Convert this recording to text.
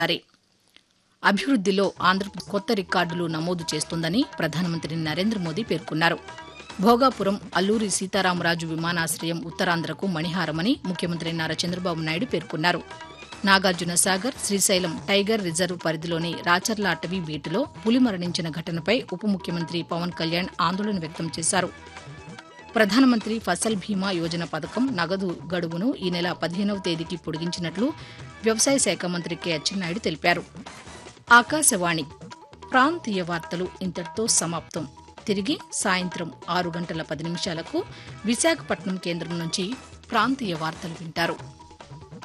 సరే అభివృద్దిలో ఆంధ్రప్రదేశ్ కొత్త రికార్డులు నమోదు చేస్తోందని ప్రధానమంత్రి నరేంద్ర మోదీ పేర్కొన్నారు భోగాపురం అల్లూరి సీతారామరాజు విమానాశ్రయం ఉత్తరాంధ్రకు మణిహారమని ముఖ్యమంత్రి నారా చంద్రబాబు నాయుడు పేర్కొన్నారు నాగార్జున సాగర్ శ్రీశైలం టైగర్ రిజర్వ్ పరిధిలోని రాచర్ల అటవీ బీటులో పులి మరణించిన ఘటనపై ఉప ముఖ్యమంత్రి పవన్ కళ్యాణ్ ఆందోళన వ్యక్తం చేశారు ప్రధానమంత్రి ఫసల్ బీమా యోజన పథకం నగదు గడువును ఈ నెల పదిహేనవ తేదీకి పొడిగించినట్లు వ్యవసాయ శాఖ మంత్రి కె అచ్చెన్నాయుడు తెలిపారు ఆకాశవాణి ప్రాంతీయ వార్తలు ఇంతటితో సమాప్తం తిరిగి సాయంత్రం ఆరు గంటల పది నిమిషాలకు విశాఖపట్నం కేంద్రం నుంచి ప్రాంతీయ వార్తలు వింటారు